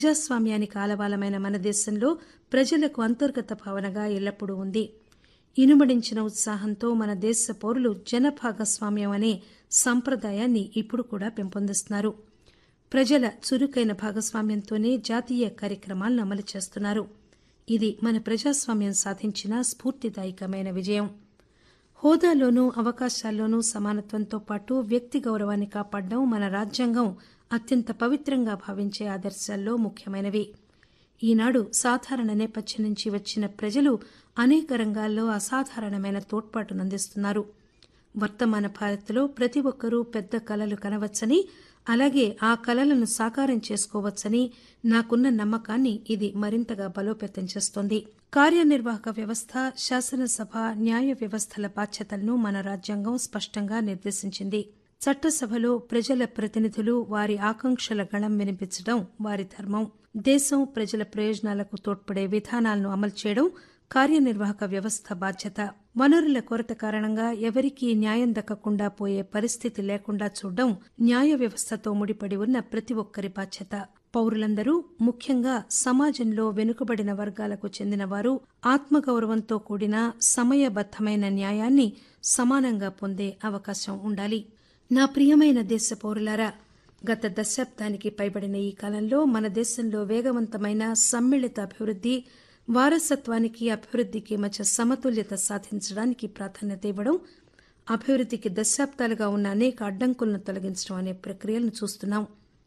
ప్రజాస్వామ్యానికి ఆలవాలమైన మన దేశంలో ప్రజలకు అంతర్గత భావనగా ఎల్లప్పుడూ ఉంది ఇనుమడించిన ఉత్సాహంతో మన దేశ పౌరులు జన భాగస్వామ్యం అనే సంప్రదాయాన్ని ఇప్పుడు కూడా పెంపొందిస్తున్నారు ప్రజల చురుకైన భాగస్వామ్యంతోనే జాతీయ కార్యక్రమాలను అమలు చేస్తున్నారు ఇది మన ప్రజాస్వామ్యం సాధించిన స్ఫూర్తిదాయకమైన విజయం హోదాలోనూ అవకాశాల్లోనూ సమానత్వంతో పాటు వ్యక్తి గౌరవాన్ని కాపాడడం మన రాజ్యాంగం అత్యంత పవిత్రంగా భావించే ఆదర్శాల్లో ముఖ్యమైనవి ఈనాడు సాధారణ నేపథ్యం నుంచి వచ్చిన ప్రజలు అనేక రంగాల్లో అసాధారణమైన తోడ్పాటును అందిస్తున్నారు వర్తమాన భారత్లో ప్రతి ఒక్కరూ పెద్ద కలలు కనవచ్చని అలాగే ఆ కలలను సాకారం చేసుకోవచ్చని నాకున్న నమ్మకాన్ని ఇది మరింతగా బలోపేతం చేస్తోంది కార్యనిర్వాహక వ్యవస్థ శాసనసభ న్యాయ వ్యవస్థల బాధ్యతలను మన రాజ్యాంగం స్పష్టంగా నిర్దేశించింది చట్టసభలో ప్రజల ప్రతినిధులు వారి ఆకాంక్షల గళం వినిపించడం వారి ధర్మం దేశం ప్రజల ప్రయోజనాలకు తోడ్పడే విధానాలను అమలు చేయడం కార్యనిర్వాహక వ్యవస్థ బాధ్యత వనరుల కొరత కారణంగా ఎవరికీ న్యాయం దక్కకుండా పోయే పరిస్థితి లేకుండా చూడడం న్యాయ వ్యవస్థతో ముడిపడి ఉన్న ప్రతి ఒక్కరి బాధ్యత పౌరులందరూ ముఖ్యంగా సమాజంలో వెనుకబడిన వర్గాలకు చెందిన వారు ఆత్మగౌరవంతో కూడిన సమయబద్దమైన న్యాయాన్ని సమానంగా పొందే అవకాశం ఉండాలి నా ప్రియమైన దేశ పౌరులారా గత దశాబ్దానికి పైబడిన ఈ కాలంలో మన దేశంలో వేగవంతమైన సమ్మిళిత అభివృద్ది వారసత్వానికి అభివృద్దికి మధ్య సమతుల్యత సాధించడానికి ప్రాధాన్యత ఇవ్వడం అభివృద్దికి దశాబ్దాలుగా ఉన్న అనేక అడ్డంకులను తొలగించడం అనే ప్రక్రియలను చూస్తున్నాం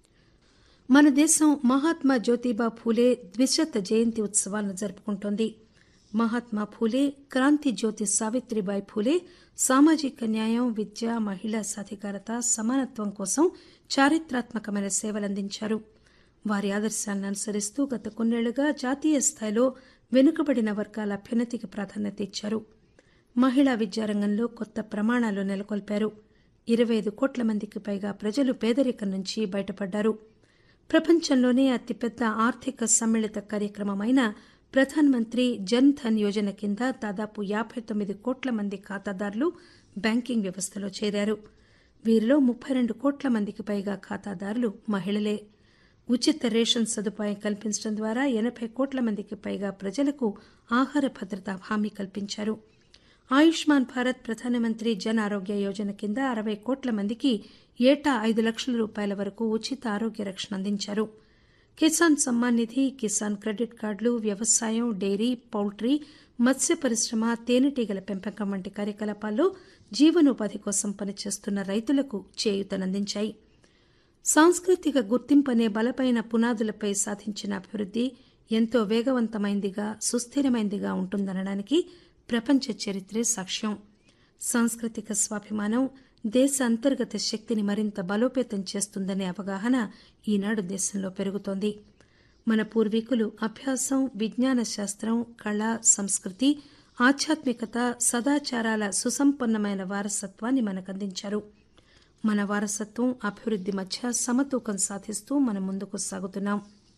మన దేశం మహాత్మా జ్యోతిబా ఫూలే ద్విశత జయంతి ఉత్సవాలను జరుపుకుంటోంది మహాత్మా ఫూలే క్రాంతి జ్యోతి సావిత్రిబాయి ఫూలే సామాజిక న్యాయం విద్య మహిళా సాధికారత సమానత్వం కోసం చారిత్రాత్మకమైన సేవలందించారు వారి ఆదర్శాలను అనుసరిస్తూ గత కొన్నేళ్లుగా జాతీయ స్థాయిలో వెనుకబడిన వర్గాల అభ్యున్నతికి ప్రాధాన్యత ఇచ్చారు మహిళా విద్యారంగంలో కొత్త ప్రమాణాలు నెలకొల్పారు ఇరవై ఐదు కోట్ల మందికి పైగా ప్రజలు పేదరికం నుంచి బయటపడ్డారు ప్రపంచంలోనే అతిపెద్ద ఆర్థిక సమ్మిళిత కార్యక్రమమైన ప్రధాన్ మంత్రి జన్ ధన్ యోజన కింద దాదాపు యాబై తొమ్మిది కోట్ల మంది ఖాతాదారులు బ్యాంకింగ్ వ్యవస్థలో చేరారు వీరిలో ముప్పై రెండు కోట్ల మందికి పైగా ఖాతాదారులు మహిళలే ఉచిత రేషన్ సదుపాయం కల్పించడం ద్వారా ఎనబై కోట్ల మందికి పైగా ప్రజలకు ఆహార భద్రత హామీ కల్పించారు ఆయుష్మాన్ భారత్ ప్రధానమంత్రి జన్ ఆరోగ్య యోజన కింద అరవై కోట్ల మందికి ఏటా ఐదు లక్షల రూపాయల వరకు ఉచిత ఆరోగ్య రక్షణ అందించారు కిసాన్ సమ్మాన్ నిధి కిసాన్ క్రెడిట్ కార్డులు వ్యవసాయం డైరీ పౌల్ట్రీ మత్స్య పరిశ్రమ తేనెటీగల పెంపకం వంటి కార్యకలాపాల్లో జీవనోపాధి కోసం పనిచేస్తున్న రైతులకు చేయూతనందించాయి సాంస్కృతిక గుర్తింపు అనే బలమైన పునాదులపై సాధించిన అభివృద్ది ఎంతో వేగవంతమైందిగా సుస్థిరమైందిగా ఉంటుందనడానికి ప్రపంచ చరిత్రే సాక్ష్యం సాంస్కృతిక స్వాభిమానం దేశ అంతర్గత శక్తిని మరింత బలోపేతం చేస్తుందనే అవగాహన ఈనాడు దేశంలో పెరుగుతోంది మన పూర్వీకులు అభ్యాసం విజ్ఞాన శాస్త్రం కళ సంస్కృతి ఆధ్యాత్మికత సదాచారాల సుసంపన్నమైన వారసత్వాన్ని మనకందించారు మన వారసత్వం అభివృద్ది మధ్య సమతూకం సాధిస్తూ మనం ముందుకు సాగుతున్నాం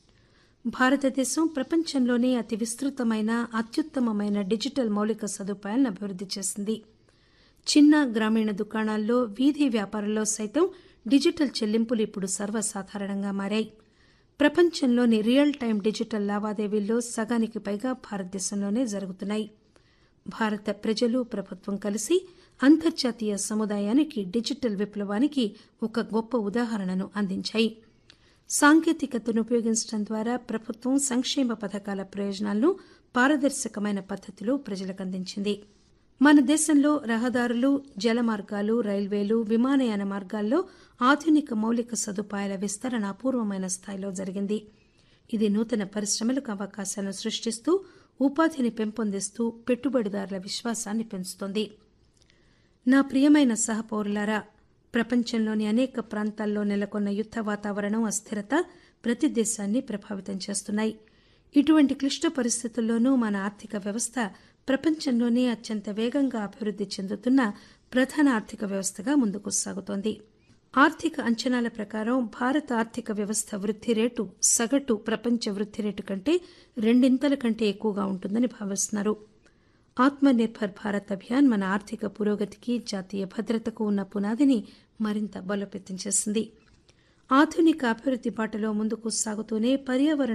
భారతదేశం ప్రపంచంలోనే అతి విస్తృతమైన అత్యుత్తమమైన డిజిటల్ మౌలిక సదుపాయాలను అభివృద్ది చేసింది చిన్న గ్రామీణ దుకాణాల్లో వీధి వ్యాపారంలో సైతం డిజిటల్ చెల్లింపులు ఇప్పుడు సర్వసాధారణంగా మారాయి ప్రపంచంలోని రియల్ టైం డిజిటల్ లావాదేవీల్లో సగానికి పైగా భారతదేశంలోనే జరుగుతున్నాయి భారత ప్రజలు ప్రభుత్వం కలిసి అంతర్జాతీయ సముదాయానికి డిజిటల్ విప్లవానికి ఒక గొప్ప ఉదాహరణను అందించాయి సాంకేతికతను ఉపయోగించడం ద్వారా ప్రభుత్వం సంక్షేమ పథకాల ప్రయోజనాలను పారదర్శకమైన పద్దతిలో ప్రజలకు అందించింది మన దేశంలో రహదారులు జల మార్గాలు రైల్వేలు విమానయాన మార్గాల్లో ఆధునిక మౌలిక సదుపాయాల విస్తరణ అపూర్వమైన స్థాయిలో జరిగింది ఇది నూతన పరిశ్రమలకు అవకాశాలను సృష్టిస్తూ ఉపాధిని పెంపొందిస్తూ పెట్టుబడిదారుల విశ్వాసాన్ని పెంచుతోంది నా ప్రియమైన సహపౌరులారా ప్రపంచంలోని అనేక ప్రాంతాల్లో నెలకొన్న యుద్ద వాతావరణం అస్థిరత ప్రతి దేశాన్ని ప్రభావితం చేస్తున్నాయి ఇటువంటి క్లిష్ట పరిస్థితుల్లోనూ మన ఆర్థిక వ్యవస్థ ప్రపంచంలోనే అత్యంత వేగంగా అభివృద్ది చెందుతున్న ప్రధాన ఆర్థిక వ్యవస్థగా ముందుకు సాగుతోంది ఆర్థిక అంచనాల ప్రకారం భారత ఆర్థిక వ్యవస్థ వృద్ది రేటు సగటు ప్రపంచ వృద్ది రేటు కంటే రెండింతల కంటే ఎక్కువగా ఉంటుందని భావిస్తున్నారు ఆత్మ నిర్భర్ భారత్ అభియాన్ మన ఆర్థిక పురోగతికి జాతీయ భద్రతకు ఉన్న పునాదిని మరింత బలోపేతం చేసింది ఆధునిక అభివృద్ది బాటలో ముందుకు సాగుతూనే పర్యావరణ